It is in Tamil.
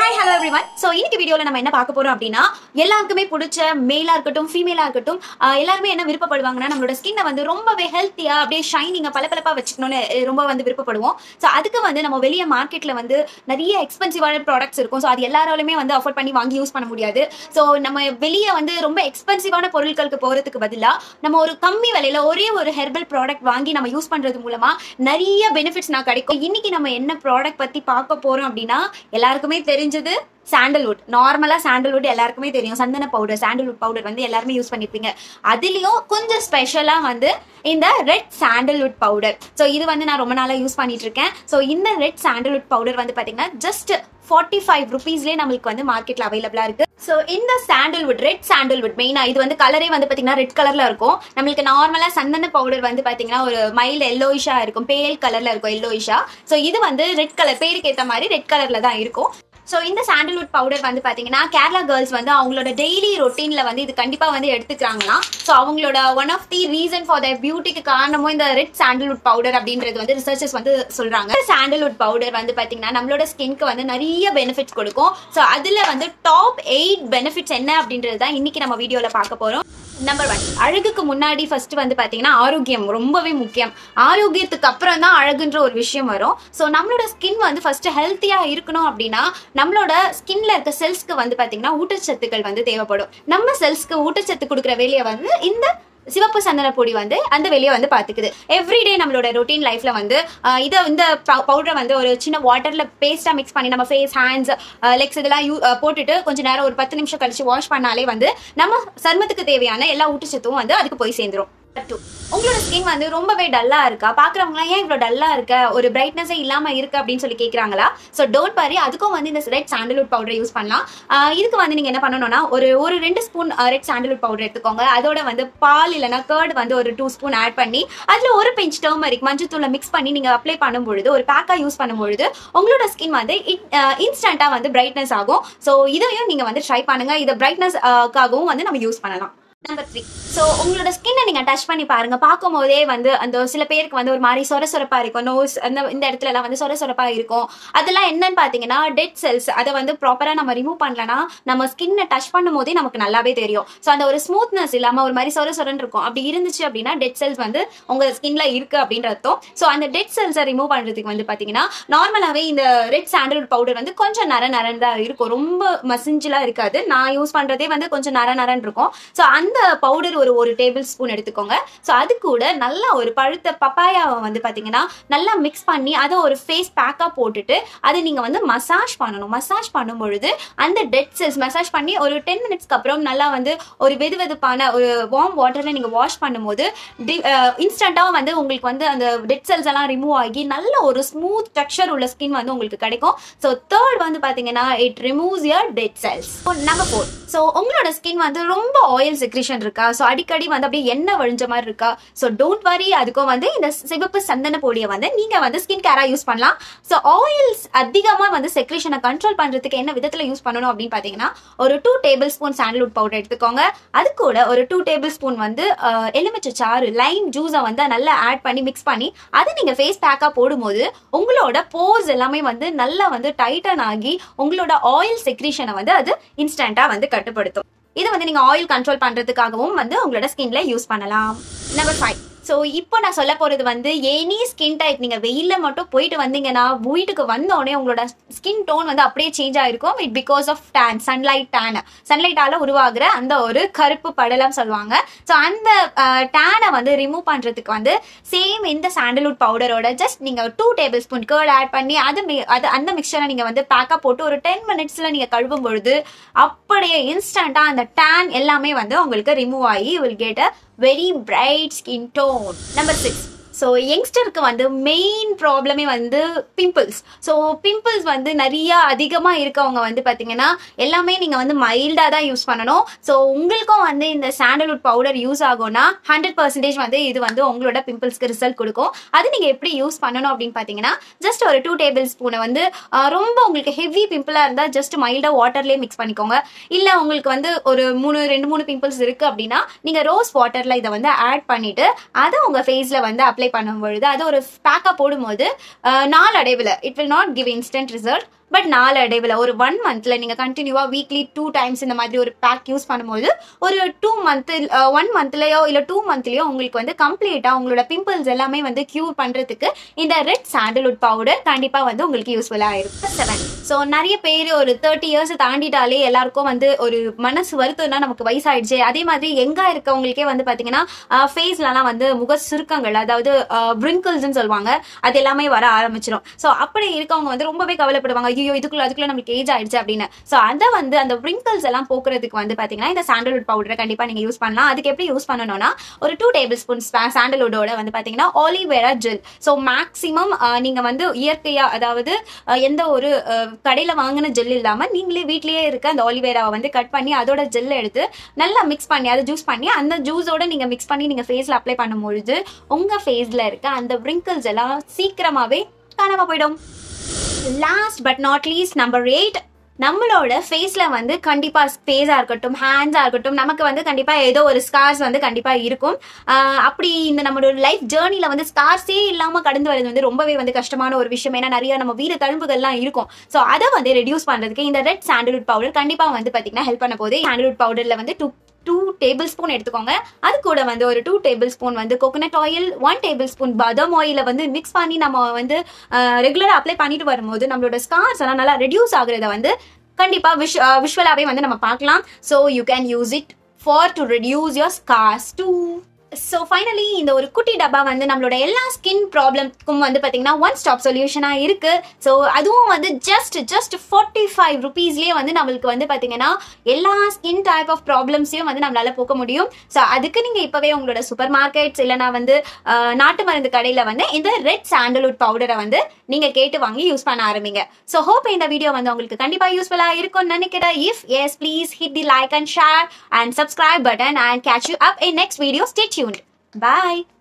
Hi hello everyone so இன்னைக்கு வீடியோவில் நம்ம என்ன பார்க்க போறோம் அப்படின்னா எல்லாருக்குமே பிடிச்ச மேலா இருக்கட்டும் ஃபீமேலா இருக்கட்டும் ஆஹ் எல்லாருமே என்ன விருப்பப்படுவாங்கன்னா நம்மளோட ஸ்கின்னை வந்து ரொம்பவே ஹெல்த்தியா அப்படியே ஷைனிங்கா பளபளப்பா வச்சுக்கணும்னு அஹ் ரொம்ப வந்து விருப்பப்படுவோம் ஸோ அதுக்கு வந்து நம்ம வெளியே மார்க்கெட்ல வந்து நிறைய எக்ஸ்பென்சிவான ப்ராடக்ட்ஸ் இருக்கும் ஸோ அது எல்லாராலுமே வந்து அஃபோர்ட் பண்ணி வாங்கி யூஸ் பண்ண முடியாது ஸோ நம்ம வெளியே வந்து ரொம்ப எக்ஸ்பென்சிவான பொருட்களுக்கு போறதுக்கு பதிலாக நம்ம ஒரு கம்மி விலையில ஒரே ஒரு ஹெர்பல் ப்ராடக்ட் வாங்கி நம்ம யூஸ் பண்றது மூலமா நிறைய பெனிஃபிட்ஸ் நான் கிடைக்கும் இன்னைக்கு நம்ம என்ன ப்ராடக்ட் பத்தி பார்க்க போறோம் அப்படின்னா எல்லாருக்குமே தெரிஞ்சது சாண்டல்வுட் நார்மலா சாண்டல்வுட் எல்லாருக்குமே தெரியும் சந்தன பவுடர் சாண்டல்வுட் பவுடர் வந்து எல்லாருமே யூஸ் பண்ணிருப்பீங்க அதுலயும் கொஞ்சம் ஸ்பெஷலா வந்து இந்த ரெட் சாண்டல்வுட் பவுடர் ஸோ இது வந்து நான் ரொம்ப நாளா யூஸ் பண்ணிட்டு இருக்கேன் ஸோ இந்த ரெட் சாண்டல்வுட் பவுடர் வந்து பாத்தீங்கன்னா ஜஸ்ட் ஃபார்ட்டி ஃபைவ் ருபீஸ்லேயே நம்மளுக்கு வந்து மார்க்கெட்ல அவைலபிளா இருக்கு ஸோ இந்த சாண்டல்வுட் ரெட் சாண்டல்வுட் மெயினா இது வந்து கலரே வந்து பாத்தீங்கன்னா ரெட் கலர்ல இருக்கும் நம்மளுக்கு நார்மலா சந்தன பவுடர் வந்து பாத்தீங்கன்னா ஒரு மைல்டு எல்லோயிஷா இருக்கும் பேல் கலர்ல இருக்கும் எல்லோயிஷா ஸோ இது வந்து ரெட் கலர் பேருக்கு ஏத்த மாதிரி ரெட் கலர்ல தான் இருக்கும் ஸோ இந்த சாண்டல்வுட் பவுடர் வந்து பார்த்தீங்கன்னா கேரளா கேர்ள்ஸ் வந்து அவங்களோட டெய்லி ரொட்டீனில் வந்து இது கண்டிப்பாக வந்து எடுத்துக்கிறாங்களாம் ஸோ அவங்களோட one of the reason for the பியூட்டிக்கு காரணமும் இந்த ரெட் சாண்டல்வுட் பவுடர் அப்படின்றது வந்து ரிசர்ச்சர்ஸ் வந்து சொல்கிறாங்க சாண்டல்வுட் பவுடர் வந்து பார்த்தீங்கன்னா நம்மளோட ஸ்கின்க்கு வந்து நிறைய பெனிஃபிட்ஸ் கொடுக்கும் ஸோ அதில் வந்து டாப் எயிட் பெனிஃபிட்ஸ் என்ன அப்படின்றது தான் இன்னைக்கு நம்ம வீடியோவில் பார்க்க போகிறோம் நம்பர் ஒன் அழகுக்கு முன்னாடி ஃபர்ஸ்ட் வந்து பாத்தீங்கன்னா ஆரோக்கியம் ரொம்பவே முக்கியம் ஆரோக்கியத்துக்கு அப்புறம் தான் அழகுன்ற ஒரு விஷயம் வரும் ஸோ நம்மளோட ஸ்கின் வந்து ஃபர்ஸ்ட் ஹெல்த்தியா இருக்கணும் அப்படின்னா நம்மளோட ஸ்கின்ல இருக்க செல்ஸ்க்கு வந்து பாத்தீங்கன்னா ஊட்டச்சத்துக்கள் வந்து தேவைப்படும் நம்ம செல்ஸ்க்கு ஊட்டச்சத்து கொடுக்குற வேலையை வந்து இந்த சிவப்பு சந்தன பொடி வந்து அந்த வெளியே வந்து பார்த்துக்குது எவ்ரிடே நம்மளோட ரொட்டீன் லைஃப்ல வந்து ஆஹ் இதை இந்த பவுடரை வந்து ஒரு சின்ன வாட்டர்ல பேஸ்டா மிக்ஸ் பண்ணி நம்ம ஃபேஸ் ஹேண்ட்ஸ் லெக்ஸ் இதெல்லாம் யூ ஆஹ் போட்டுட்டு கொஞ்ச நேரம் ஒரு பத்து நிமிஷம் கழிச்சு வாஷ் பண்ணாலே வந்து நம்ம சருமத்துக்கு தேவையான எல்லா ஊட்டச்சத்தும் வந்து அதுக்கு போய் சேர்ந்துரும் Two. உங்களோட ஸ்கின் வந்து ரொம்பவே டல்லா இருக்கா பாக்குறவங்களாம் ஏன் இவ்வளவு டல்லா இருக்க ஒரு பிரைட்னஸே இல்லாம இருக்கு அப்படின்னு சொல்லி கேக்குறாங்களா சோ டோன்ட் வரி அதுக்கும் வந்து இந்த ரெட் சாண்டல்வுட் பவுடர் யூஸ் பண்ணலாம் ஆஹ் இதுக்கு வந்து நீங்க என்ன பண்ணணும்னா ஒரு ஒரு ரெண்டு ஸ்பூன் ரெட் சாண்டல்வுட் பவுடர் எடுத்துக்கோங்க அதோட வந்து பால் இல்லைன்னா கர்ட் வந்து ஒரு டூ ஸ்பூன் ஆட் பண்ணி அதுல ஒரு பிஞ்ச் டர்மரிக் மஞ்சத்தூளை மிக்ஸ் பண்ணி நீங்க அப்ளை பண்ணும் பொழுது ஒரு பேக்கா யூஸ் பண்ணும் பொழுது உங்களோட ஸ்கின் வந்து இன்ஸ்டன்டா வந்து பிரைட்னஸ் ஆகும் சோ இதையும் நீங்க வந்து ட்ரை பண்ணுங்க இதை பிரைட்னஸ்க்காகவும் வந்து நம்ம யூஸ் பண்ணலாம் நம்பர் த்ரீ ஸோ உங்களோட ஸ்கின்னை நீங்க டச் பண்ணி பாருங்க பார்க்கும் போதே வந்து அந்த சில பேருக்கு வந்து ஒரு மாதிரி சொர சொரப்பா இருக்கும் நோஸ் அந்த இந்த இடத்துல எல்லாம் வந்து சொர சொரப்பா இருக்கும் அதெல்லாம் என்னன்னு பாத்தீங்கன்னா டெட் செல்ஸ் அதை வந்து ப்ராப்பரா நம்ம ரிமூவ் பண்ணலனா நம்ம ஸ்கின்னை டச் பண்ணும் போதே நமக்கு நல்லாவே தெரியும் ஸோ அந்த ஒரு ஸ்மூத்னஸ் இல்லாம ஒரு மாதிரி சொர சொரன்னு இருக்கும் அப்படி இருந்துச்சு அப்படின்னா டெட் செல்ஸ் வந்து உங்க ஸ்கின்ல இருக்கு அப்படின்ற அர்த்தம் ஸோ அந்த டெட் செல்ஸை ரிமூவ் பண்றதுக்கு வந்து பாத்தீங்கன்னா நார்மலாவே இந்த ரெட் சாண்டல்வுட் பவுடர் வந்து கொஞ்சம் நர நரன் தான் இருக்கும் ரொம்ப மசிஞ்சலா இருக்காது நான் யூஸ் பண்றதே வந்து கொஞ்சம் நர நரன் இருக்கும் ஸோ அந்த பவுடர் ஒரு ஒரு டேபிள் ஸ்பூன் எடுத்துக்கோங்க ஸோ அது கூட நல்லா ஒரு பழுத்த பப்பாயாவை வந்து பார்த்தீங்கன்னா நல்லா மிக்ஸ் பண்ணி அதை ஒரு ஃபேஸ் பேக்காக போட்டுட்டு அதை நீங்கள் வந்து மசாஜ் பண்ணணும் மசாஜ் பண்ணும் பொழுது அந்த டெட் செல்ஸ் மசாஜ் பண்ணி ஒரு டென் மினிட்ஸ்க்கு அப்புறம் நல்லா வந்து ஒரு வெது வெதுப்பான ஒரு வார்ம் வாட்டரில் நீங்கள் வாஷ் பண்ணும்போது இன்ஸ்டண்ட்டாக வந்து உங்களுக்கு வந்து அந்த டெட் செல்ஸ் எல்லாம் ரிமூவ் ஆகி நல்ல ஒரு ஸ்மூத் டெக்ஸ்சர் உள்ள ஸ்கின் வந்து உங்களுக்கு கிடைக்கும் ஸோ தேர்ட் வந்து பார்த்தீங்கன்னா it removes your dead cells number four so உங்களோட ஸ்கின் வந்து ரொம்ப ஆயில் செக்ரேஷன் இருக்கா ஸோ அடிக்கடி வந்து அப்படியே எண்ணெய் வழிஞ்ச மாதிரி இருக்கா ஸோ டோன்ட் வரி அதுக்கும் வந்து இந்த சிவப்பு சந்தன பொடியை வந்து நீங்கள் வந்து ஸ்கின் கேராக யூஸ் பண்ணலாம் ஸோ ஆயில்ஸ் அதிகமாக வந்து செக்ரேஷனை கண்ட்ரோல் பண்ணுறதுக்கு என்ன விதத்தில் யூஸ் பண்ணணும் அப்படின்னு பார்த்தீங்கன்னா ஒரு two tablespoon sandalwood powder எடுத்துக்கோங்க அது கூட ஒரு டூ டேபிள் ஸ்பூன் வந்து அஹ், எலுமிச்சை சாறு லைம் ஜூஸை வந்து நல்லா ஆட் பண்ணி மிக்ஸ் பண்ணி அதை நீங்கள் ஃபேஸ் பேக்காக போடும்போது உங்களோட போர்ஸ் எல்லாமே வந்து நல்லா வந்து டைட்டன் ஆகி உங்களோட ஆயில் செக்ரேஷனை வந்து அது இன்ஸ்டண்ட்டாக வந்து கட்டுப்படுத்தும் இதை வந்து நீங்க ஆயில் கண்ட்ரோல் பண்றதுக்காகவும் வந்து உங்களோட ஸ்கின்ல யூஸ் பண்ணலாம் நம்பர் ஃபைவ் ஸோ இப்போ நான் சொல்ல போறது வந்து எனி ஸ்கின் டைப் நீங்க வெயில்ல மட்டும் போயிட்டு வந்தீங்கன்னா வீட்டுக்கு வந்த உடனே உங்களோட ஸ்கின் டோன் வந்து அப்படியே சேஞ்ச் ஆயிருக்கும் it because of tan sunlight tan சன்லைட்டால உருவாகிற அந்த ஒரு கருப்பு படலம் சொல்லுவாங்க ஸோ அந்த டேனை வந்து ரிமூவ் பண்றதுக்கு வந்து சேம் இந்த சாண்டல்வுட் பவுடரோட ஜஸ்ட் நீங்க two tablespoon curd add பண்ணி அது mi- அது அந்த மிக்சரை நீங்க வந்து பேக்கப் போட்டு ஒரு டென் மினிட்ஸ்ல நீங்க கழுவும் பொழுது அப்படியே இன்ஸ்டண்டா அந்த டேன் எல்லாமே வந்து உங்களுக்கு ரிமூவ் ஆகி will get a very bright skin tone number six so யங்ஸ்டருக்கு வந்து மெயின் ப்ராப்ளமே வந்து பிம்பிள்ஸ் ஸோ பிம்பிள்ஸ் வந்து நிறைய அதிகமாக இருக்கவங்க வந்து பார்த்தீங்கன்னா எல்லாமே நீங்கள் வந்து மைல்டாக தான் யூஸ் பண்ணணும் ஸோ உங்களுக்கும் வந்து இந்த சாண்டல்வுட் பவுடர் யூஸ் ஆகும்னா ஹண்ட்ரட் பர்சன்டேஜ் வந்து இது வந்து உங்களோட பிம்பிள்ஸ்க்கு ரிசல்ட் கொடுக்கும் அது நீங்கள் எப்படி யூஸ் பண்ணணும் அப்படின்னு பார்த்தீங்கன்னா ஜஸ்ட் ஒரு டூ டேபிள் ஸ்பூனை வந்து ஆஹ், ரொம்ப உங்களுக்கு ஹெவி பிம்பிளாக இருந்தால் ஜஸ்ட் மைல்டாக வாட்டர்லேயே மிக்ஸ் பண்ணிக்கோங்க இல்லை உங்களுக்கு வந்து ஒரு மூணு ரெண்டு மூணு பிம்பிள்ஸ் இருக்குது அப்படின்னா நீங்கள் ரோஸ் வாட்டரில் இதை வந்து ஆட் பண்ணிவிட்டு அதை உங்கள் ஃபேஸில் வந்து அப்ளை பண்ணும் பொழுது அது ஒரு பேக்காக போடும்போது ஆஹ், நாளடைவில் it will not give instant result but நாளடைவில் ஒரு ஒன் மந்த்ல நீங்க கண்டினியூவா வீக்லி டூ டைம்ஸ் இந்த மாதிரி ஒரு பேக் யூஸ் பண்ணும்போது ஒரு டூ மந்த் ஒன் மந்த்லயோ இல்ல டூ மந்த்லயோ உங்களுக்கு வந்து கம்ப்ளீட்டா உங்களோட பிம்பிள்ஸ் எல்லாமே வந்து கியூர் பண்றதுக்கு இந்த ரெட் சாண்டல்வுட் பவுடர் கண்டிப்பா வந்து உங்களுக்கு யூஸ்ஃபுல்லா இருக்கும் செவன் ஸோ நிறைய பேர் ஒரு தேர்ட்டி இயர்ஸ் தாண்டிட்டாலே எல்லாருக்கும் வந்து ஒரு மனசு வருத்தம்னா நமக்கு வயசாயிடுச்சு அதே மாதிரி எங்க இருக்கவங்களுக்கே வந்து பாத்தீங்கன்னா ஃபேஸ்லலாம் வந்து முக சுருக்கங்கள் அதாவது பிரிங்கிள்ஸ்னு சொல்லுவாங்க அது எல்லாமே வர ஆரம்பிச்சிடும் ஸோ அப்படி இருக்கவங்க வந்து ரொம்பவே கவலைப்படுவாங்க ஐயோ இதுக்குள்ள அதுக்குள்ள நமக்கு ஏஜ் ஆயிடுச்சு அப்படின்னு ஸோ அதை வந்து அந்த பிரிங்கிள்ஸ் எல்லாம் போக்குறதுக்கு வந்து பாத்தீங்கன்னா இந்த சாண்டல்வுட் பவுடரை கண்டிப்பா நீங்க யூஸ் பண்ணலாம் அதுக்கு எப்படி யூஸ் பண்ணணும்னா ஒரு டூ டேபிள் ஸ்பூன் சாண்டல்வுட்டோட வந்து பாத்தீங்கன்னா ஆலிவேரா ஜெல் ஸோ மேக்ஸிமம் நீங்க வந்து இயற்கையா அதாவது அஹ், எந்த ஒரு அஹ், கடையில வாங்கின ஜெல் இல்லாம நீங்களே வீட்லயே இருக்க அந்த ஆலிவேராவை வந்து கட் பண்ணி அதோட ஜெல் எடுத்து நல்லா மிக்ஸ் பண்ணி அதை ஜூஸ் பண்ணி அந்த ஜூஸோட நீங்க மிக்ஸ் பண்ணி நீங்க ஃபேஸ்ல அப்ளை பண்ணும்பொழுது உங்க ஃபேஸ்ல இருக்க அந்த wrinkles எல்லாம் சீக்கிரமாவே காணாம போயிடும் last but not least number eight நம்மளோட ஃபேஸ்ல வந்து கண்டிப்பா ஃபேஸா இருக்கட்டும் ஹேண்ட்ஸா இருக்கட்டும் நமக்கு வந்து கண்டிப்பா ஏதோ ஒரு ஸ்கார்ஸ் வந்து கண்டிப்பா இருக்கும் ஆஹ் அப்படி இந்த நம்மளோட லைஃப் ஜேர்னில வந்து ஸ்கார்ஸே இல்லாம கடந்து வரது வந்து ரொம்பவே வந்து கஷ்டமான ஒரு விஷயம் ஏன்னா நிறைய நம்ம வீர தழும்புகள்லாம் இருக்கும் ஸோ அதை வந்து ரெடியூஸ் பண்றதுக்கு இந்த ரெட் சாண்டல்வுட் பவுடர் கண்டிப்பா வந்து பாத்தீங்கன்னா ஹெல்ப் பண்ண போகுது சாண்டல்வுட் பவுடர்ல வந்து டூ டூ டேபிள் ஸ்பூன் எடுத்துக்கோங்க அது கூட வந்து ஒரு டூ டேபிள் ஸ்பூன் வந்து coconut oil one tablespoon பாதாம் ஆயில வந்து மிக்ஸ் பண்ணி நம்ம வந்து ரெகுலராக அப்ளை பண்ணிட்டு வரும்போது நம்மளோட ஸ்கார்ஸ் எல்லாம் நல்லா ரெடியூஸ் ஆகுறத வந்து கண்டிப்பா விஷ் விஷுவலாகவே வந்து நம்ம பார்க்கலாம் so you can use it for to reduce your scars too so finally இந்த ஒரு குட்டி டப்பா வந்து நம்மளோட எல்லா ஸ்கின் ப்ராப்ளம்க்கும் வந்து பார்த்தீங்கன்னா ஒன் ஸ்டாப் சொல்யூஷனாக இருக்கு ஸோ அதுவும் வந்து ஜஸ்ட் ஜஸ்ட் ஃபார்ட்டி ஃபைவ் ருபீஸ்லேயே வந்து நம்மளுக்கு வந்து பார்த்தீங்கன்னா எல்லா ஸ்கின் டைப் ஆஃப் ப்ராப்ளம்ஸையும் வந்து நம்மளால போக்க முடியும் ஸோ அதுக்கு நீங்கள் இப்போவே உங்களோட சூப்பர் மார்க்கெட்ஸ் இல்லைனா வந்து ஆஹ், நாட்டு மருந்து கடையில் வந்து இந்த ரெட் சாண்டல்வுட் பவுடரை வந்து நீங்கள் கேட்டு வாங்கி யூஸ் பண்ண ஆரம்பிங்க ஸோ ஹோப் இந்த வீடியோ வந்து உங்களுக்கு கண்டிப்பாக யூஸ்ஃபுல்லாக இருக்கும்னு நினைக்கிறேன் if yes please hit the like and share and subscribe button and catch you up in next video stay tuned bye